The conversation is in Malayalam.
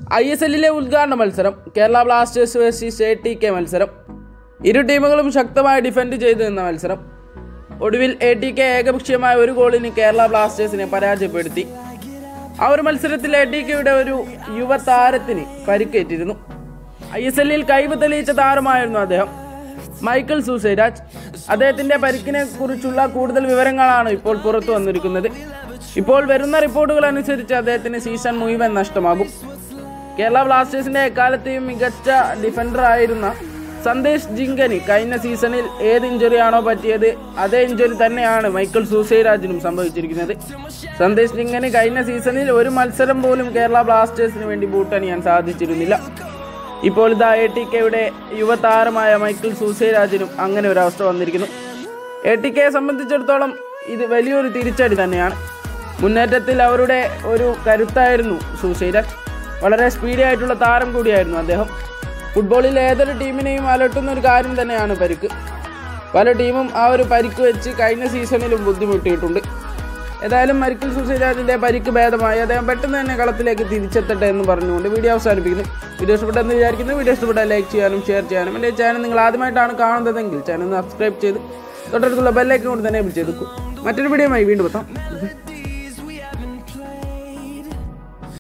ഐ എസ് എല്ലിലെ ഉദ്ഘാടന മത്സരം Kerala Blasters versus A T K മത്സരം ഇരു ടീമുകളും ശക്തമായി ഡിഫെൻഡ് ചെയ്തു നിന്ന മത്സരം ഒടുവിൽ എ ടി കെ ഏകപക്ഷീയമായ ഒരു ഗോളിന് കേരള ബ്ലാസ്റ്റേഴ്സിനെ പരാജയപ്പെടുത്തി ആ ഒരു മത്സരത്തിൽ എ ടി കെയുടെ ഒരു യുവതാരത്തിന് പരിക്കേറ്റിരുന്നു ഐ എസ് എല്ലിൽ കഴിവ് തെളിയിച്ച താരമായിരുന്നു അദ്ദേഹം മൈക്കിൾ സൂസൈരാജ് അദ്ദേഹത്തിന്റെ പരിക്കിനെ കുറിച്ചുള്ള കൂടുതൽ വിവരങ്ങളാണ് ഇപ്പോൾ പുറത്തു വന്നിരിക്കുന്നത് ഇപ്പോൾ വരുന്ന റിപ്പോർട്ടുകൾ അനുസരിച്ച് അദ്ദേഹത്തിന് സീസൺ മുഴുവൻ നഷ്ടമാകും കേരള ബ്ലാസ്റ്റേഴ്സിന്റെ എക്കാലത്തെയും മികച്ച ഡിഫൻഡർ ആയിരുന്ന സന്ദേശ് ജിങ്കന് കഴിഞ്ഞ സീസണിൽ ഏത് ഇഞ്ചുറിയാണോ പറ്റിയത് അതേ ഇഞ്ചുറി തന്നെയാണ് മൈക്കിൾ സൂസൈരാജിനും സംഭവിച്ചിരിക്കുന്നത് സന്ദേശ് ജിങ്കന് കഴിഞ്ഞ സീസണിൽ ഒരു മത്സരം പോലും കേരള ബ്ലാസ്റ്റേഴ്സിന് വേണ്ടി ബൂട്ടണിയാൻ സാധിച്ചിരുന്നില്ല ഇപ്പോൾ ഇതാ എ ടി കെയുടെ യുവതാരമായ മൈക്കിൾ സൂസൈരാജിനും അങ്ങനെ ഒരു അവസ്ഥ വന്നിരിക്കുന്നു എ ടി കെയെ സംബന്ധിച്ചിടത്തോളം ഇത് വലിയൊരു തിരിച്ചടി തന്നെയാണ് മുന്നേറ്റത്തിൽ അവരുടെ ഒരു കരുത്തായിരുന്നു സൂസൈരാജ് വളരെ സ്പീഡി ആയിട്ടുള്ള താരം കൂടിയായിരുന്നു അദ്ദേഹം ഫുട്ബോളിൽ ഏതൊരു ടീമിനെയും അലട്ടുന്ന ഒരു കാര്യം തന്നെയാണ് പരിക്ക് പല ടീമും ആ ഒരു പരിക്ക് വെച്ച് കഴിഞ്ഞ സീസണിലും ബുദ്ധിമുട്ടിയിട്ടുണ്ട് ഏതായാലും മരിക്കൽ സുസൈരാജിന്റെ പരിക്ക് ഭേദമായി അദ്ദേഹം പെട്ടെന്ന് തന്നെ കളത്തിലേക്ക് തിരിച്ചെത്തട്ടെ എന്ന് പറഞ്ഞുകൊണ്ട് വീഡിയോ അവസാനിപ്പിക്കുന്നു വീഡിയോ ഇഷ്ടപ്പെട്ടെന്ന് വിചാരിക്കുന്നു വീഡിയോ ഇഷ്ടപ്പെട്ടാൽ ലൈക്ക് ചെയ്യാനും ഷെയർ ചെയ്യാനും എൻ്റെ ചാനൽ നിങ്ങൾ ആദ്യമായിട്ടാണ് കാണുന്നതെങ്കിൽ ചാനൽ ഒന്ന് സബ്സ്ക്രൈബ് ചെയ്ത് തൊട്ടടുത്തുള്ള ബെല്ലൈക്കൺ കൊണ്ട് തന്നെ ചെയ്തു മറ്റൊരു വീഡിയോയുമായി വീണ്ടും എത്താം